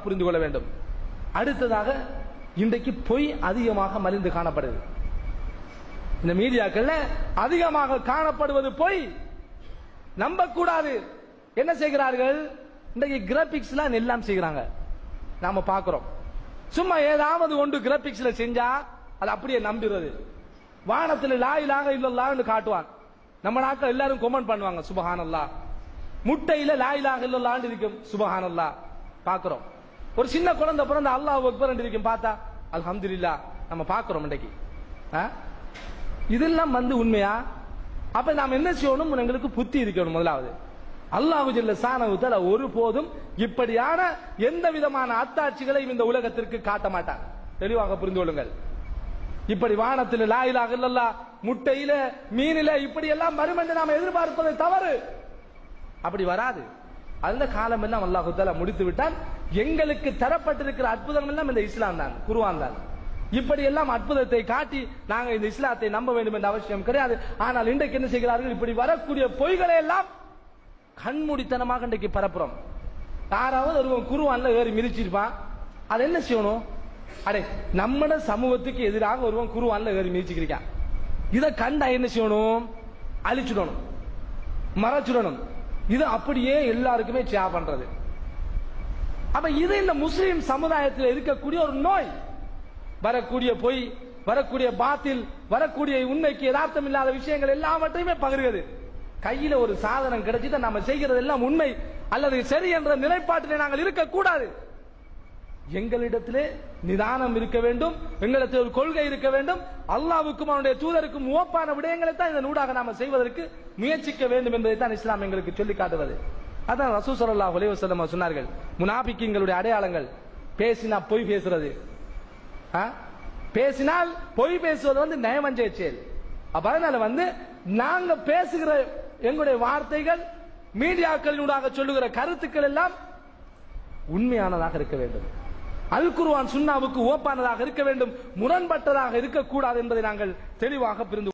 புரிந்து கொள்ள வேண்டும் அடுத்ததாக இன்றைக்கு பொய் அதிகமாக மலிந்து காணப்படுது இந்த மீடியாக்கள்ல அதிகமாக காணப்படுவது பொய் நம்பக்கூடாது என்ன செய்கிறார்கள் இன்றைக்கு கிராபிக்ஸ்லாம் எல்லாம் செய்கிறாங்க நாம பார்க்கிறோம் சும்மா ஏதாவது ஒன்று கிராபிக்ஸ்ல செஞ்சா அது அப்படியே நம்பிடுறது வானத்துல லா இலாக இல்லல்லான்னு காட்டுவான் நம்ம நாட்கள் எல்லாரும் கொமெண்ட் பண்ணுவாங்க சுபஹானல்லா முட்டையில லா இலாக இல்லல்லான்னு இருக்கும் சுபஹானல்லா பார்க்கிறோம் ஒரு சின்ன குழந்தை பிறந்த அல்லாஹ் அக்பர் இருக்கும் பார்த்தா அல்ஹம்துலில்லாஹ் நம்ம பார்க்கிறோம் இன்றைக்கு ஆ? இதெல்லாம் வந்து உண்மையா அப்ப நாம் என்ன செய்யணும் எங்களுக்கு புத்தி இருக்கணும் முதலாவது அல்லாஹு ஜல்ல சானவுத்தால ஒருபோதும் இப்படியான எந்த விதமான அத்தாட்சிகளையும் இந்த உலகத்திற்கு காட்ட மாட்டார் தெளிவாக புரிந்து கொள்ளுங்கள் இப்படி வானத்தில் லாயிலாக இல்லல்லா முட்டையில மீனில இப்படி எல்லாம் வரும் என்று நாம் எதிர்பார்ப்பது தவறு அப்படி வராது அந்த காலம் எல்லாம் அல்லாஹு தாலா முடித்து விட்டால் எங்களுக்கு தரப்பட்டிருக்கிற அற்புதம் எல்லாம் இந்த இஸ்லாம் தான் குருவான் தான் இப்படி எல்லாம் அற்புதத்தை காட்டி நாங்க இந்த இஸ்லாத்தை நம்ப வேண்டும் என்ற அவசியம் கிடையாது ஆனால் இன்றைக்கு என்ன செய்கிறார்கள் இப்படி வரக்கூடிய பொய்களை எல்லாம் கண்மூடித்தனமாக இன்றைக்கு பரப்புறோம் யாராவது ஒருவன் குருவான்ல ஏறி மிதிச்சிருப்பான் அது என்ன செய்யணும் அடே நம்மட சமூகத்துக்கு எதிராக ஒருவன் குருவான்ல ஏறி மிதிச்சுக்கிருக்கான் இதை கண்டா என்ன செய்யணும் அழிச்சுடணும் மறைச்சுடணும் இது அப்படியே எல்லாருக்குமே சியா பண்றது அப்ப இது இந்த முஸ்லிம் சமுதாயத்தில் இருக்கக்கூடிய ஒரு நோய் வரக்கூடிய பொய் வரக்கூடிய பாத்தில் வரக்கூடிய உண்மைக்கு யதார்த்தம் இல்லாத விஷயங்கள் எல்லாவற்றையுமே பகிர்கிறது கையில ஒரு சாதனம் கிடைச்சிட்டா நம்ம செய்கிறது எல்லாம் உண்மை அல்லது சரி என்ற நிலைப்பாட்டிலே நாங்கள் இருக்கக்கூடாது எங்களிடத்திலே நிதானம் இருக்க வேண்டும் எங்களிடத்தில் ஒரு கொள்கை இருக்க வேண்டும் அல்லாவுக்கும் அவனுடைய தூதருக்கும் ஓப்பான விடயங்களை தான் இதன் ஊடாக நாம செய்வதற்கு முயற்சிக்க வேண்டும் என்பதை தான் இஸ்லாம் எங்களுக்கு சொல்லி காட்டுவது அதான் ரசூ ஸல்லல்லாஹு அலைஹி வஸல்லம் சொன்னார்கள் முனாபிக்கிங்களுடைய அடையாளங்கள் பேசினா பொய் பேசுறது ஆ? பேசினால் பொய் பேசுவது வந்து நயவஞ்சக செயல் அப்ப அதனால வந்து நாங்க பேசுகிற எங்களுடைய வார்த்தைகள் மீடியாக்களினூடாக சொல்லுகிற கருத்துக்கள் எல்லாம் உண்மையானதாக இருக்க வேண்டும் அல் குர்ஆன் சுன்னாவுக்கு ஓப்பானதாக இருக்க வேண்டும் முரண்பட்டதாக இருக்கக்கூடாது என்பதை நாங்கள் தெளிவாக புரிந்து